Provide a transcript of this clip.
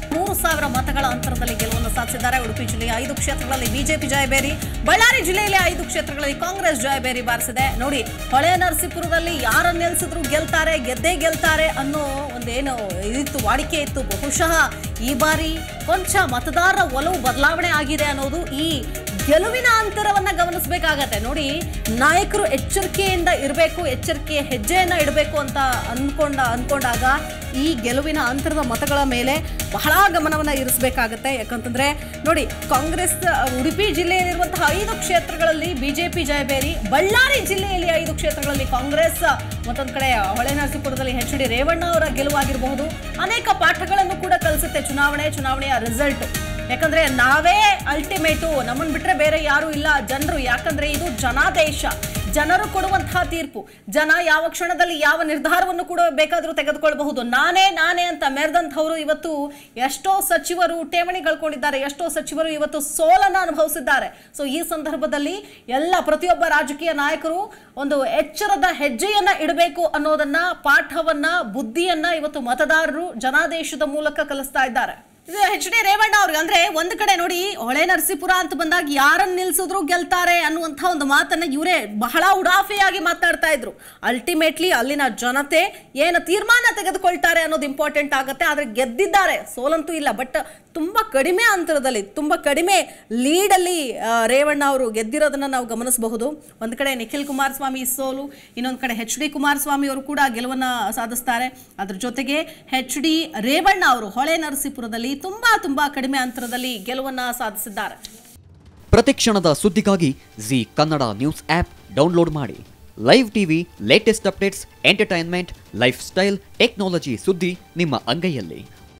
ಮೂರು ಸಾವಿರ ಮತಗಳ ಅಂತರದಲ್ಲಿ ಗೆಲುವನ್ನು ಸಾಧಿಸಿದ್ದಾರೆ ಉಡುಪಿ ಜಿಲ್ಲೆಯ ಐದು ಕ್ಷೇತ್ರಗಳಲ್ಲಿ ಬಿಜೆಪಿ ಜಯಬೇರಿ ಬಳ್ಳಾರಿ ಜಿಲ್ಲೆಯಲ್ಲಿ ಐದು ಕ್ಷೇತ್ರಗಳಲ್ಲಿ ಕಾಂಗ್ರೆಸ್ ಜಯಬೇರಿ ಬಾರಿಸಿದೆ ನೋಡಿ ಹೊಳೆ ನರಸೀಪುರದಲ್ಲಿ ಯಾರನ್ನ ನಿಲ್ಸಿದ್ರು ಗೆಲ್ತಾರೆ ಗೆದ್ದೇ ಗೆಲ್ತಾರೆ ಅನ್ನೋ ಒಂದೇನು ಇದಿತ್ತು ವಾಡಿಕೆ ಇತ್ತು ಬಹುಶಃ ಈ ಬಾರಿ ಕೊಂಚ ಮತದಾರರ ಒಲವು ಬದಲಾವಣೆ ಆಗಿದೆ ಅನ್ನೋದು ಈ ಗೆಲುವಿನ ಅಂತರವನ್ನ ಗಮನಿಸಬೇಕಾಗತ್ತೆ ನೋಡಿ ನಾಯಕರು ಎಚ್ಚರಿಕೆಯಿಂದ ಇರಬೇಕು ಎಚ್ಚರಿಕೆಯ ಹೆಜ್ಜೆಯನ್ನ ಇಡಬೇಕು ಅಂತ ಅನ್ಕೊಂಡ ಅನ್ಕೊಂಡಾಗ ಈ ಗೆಲುವಿನ ಅಂತರದ ಮತಗಳ ಮೇಲೆ ಬಹಳ ಗಮನವನ್ನ ಇರಿಸಬೇಕಾಗತ್ತೆ ಯಾಕಂತಂದ್ರೆ ನೋಡಿ ಕಾಂಗ್ರೆಸ್ ಅ, ಉಡುಪಿ ಜಿಲ್ಲೆಯಲ್ಲಿರುವಂತಹ ಐದು ಕ್ಷೇತ್ರಗಳಲ್ಲಿ ಬಿಜೆಪಿ ಜಯಬೇರಿ ಬಳ್ಳಾರಿ ಜಿಲ್ಲೆಯಲ್ಲಿ ಐದು ಕ್ಷೇತ್ರಗಳಲ್ಲಿ ಕಾಂಗ್ರೆಸ್ ಮತ್ತೊಂದು ಕಡೆ ಹೊಳೆನರಸೀಪುರದಲ್ಲಿ ಎಚ್ ಡಿ ರೇವಣ್ಣ ಅವರ ಗೆಲುವಾಗಿರಬಹುದು ಅನೇಕ ಪಾಠಗಳನ್ನು ಕೂಡ ಕಲಿಸುತ್ತೆ ಚುನಾವಣೆ ಚುನಾವಣೆಯ ರಿಸಲ್ಟ್ ಯಾಕಂದ್ರೆ ನಾವೇ ಅಲ್ಟಿಮೇಟು ನಮ್ಮನ್ನ ಬಿಟ್ರೆ ಬೇರೆ ಯಾರು ಇಲ್ಲ ಜನರು ಯಾಕಂದ್ರೆ ಇದು ಜನಾದೇಶ ಜನರು ಕೊಡುವಂತಹ ತೀರ್ಪು ಜನ ಯಾವ ಕ್ಷಣದಲ್ಲಿ ಯಾವ ನಿರ್ಧಾರವನ್ನು ಕೂಡ ಬೇಕಾದರೂ ತೆಗೆದುಕೊಳ್ಳಬಹುದು ನಾನೇ ನಾನೇ ಅಂತ ಮೆರೆದಂಥವರು ಇವತ್ತು ಎಷ್ಟೋ ಸಚಿವರು ಠೇವಣಿ ಕಳ್ಕೊಂಡಿದ್ದಾರೆ ಎಷ್ಟೋ ಸಚಿವರು ಇವತ್ತು ಸೋಲನ್ನು ಅನುಭವಿಸಿದ್ದಾರೆ ಸೊ ಈ ಸಂದರ್ಭದಲ್ಲಿ ಎಲ್ಲ ಪ್ರತಿಯೊಬ್ಬ ರಾಜಕೀಯ ನಾಯಕರು ಒಂದು ಎಚ್ಚರದ ಹೆಜ್ಜೆಯನ್ನ ಇಡಬೇಕು ಅನ್ನೋದನ್ನ ಪಾಠವನ್ನ ಬುದ್ಧಿಯನ್ನ ಇವತ್ತು ಮತದಾರರು ಜನಾದೇಶದ ಮೂಲಕ ಕಲಿಸ್ತಾ ಇದ್ದಾರೆ ಇದು ಎಚ್ ಡಿ ರೇವಣ್ಣ ಅವ್ರಿಗೆ ಅಂದ್ರೆ ಒಂದ್ ಕಡೆ ನೋಡಿ ಹೊಳೆ ನರಸೀಪುರ ಅಂತ ಬಂದಾಗ ಯಾರನ್ನ ನಿಲ್ಸಿದ್ರು ಗೆಲ್ತಾರೆ ಅನ್ನುವಂಥ ಒಂದು ಮಾತನ್ನ ಇವರೇ ಬಹಳ ಉಡಾಫೆಯಾಗಿ ಮಾತನಾಡ್ತಾ ಇದ್ರು ಅಲ್ಟಿಮೇಟ್ಲಿ ಅಲ್ಲಿನ ಜನತೆ ಏನು ತೀರ್ಮಾನ ತೆಗೆದುಕೊಳ್ತಾರೆ ಅನ್ನೋದು ಇಂಪಾರ್ಟೆಂಟ್ ಆಗುತ್ತೆ ಆದ್ರೆ ಗೆದ್ದಿದ್ದಾರೆ ಸೋಲಂತೂ ಇಲ್ಲ ಬಟ್ ತುಂಬಾ ಕಡಿಮೆ ಅಂತರದಲ್ಲಿ ತುಂಬಾ ಕಡಿಮೆ ಲೀಡಲ್ಲಿ ರೇವಣ್ಣ ಅವರು ಗೆದ್ದಿರೋದನ್ನ ನಾವು ಗಮನಿಸಬಹುದು ಒಂದ್ ಕಡೆ ನಿಖಿಲ್ ಕುಮಾರಸ್ವಾಮಿ ಸೋಲು ಇನ್ನೊಂದು ಕಡೆ ಎಚ್ ಡಿ ಕುಮಾರಸ್ವಾಮಿ ಅವರು ಕೂಡ ಗೆಲುವನ್ನ ಸಾಧಿಸ್ತಾರೆ ಅದ್ರ ಜೊತೆಗೆ ಎಚ್ ಡಿ ರೇವಣ್ಣ ಅವರು ಹೊಳೆ ನರಸೀಪುರದಲ್ಲಿ ತುಂಬಾ ತುಂಬಾ ಕಡಿಮೆ ಅಂತರದಲ್ಲಿ ಗೆಲುವನ್ನ ಸಾಧಿಸಿದ್ದಾರೆ ಪ್ರತಿಕ್ಷಣದ ಸುದ್ದಿಗಾಗಿ Zee Kannada news app download ಮಾಡಿ live TV latest updates entertainment lifestyle technology ಸುದ್ದಿ ನಿಮ್ಮ ಅಂಗೈಯಲ್ಲಿ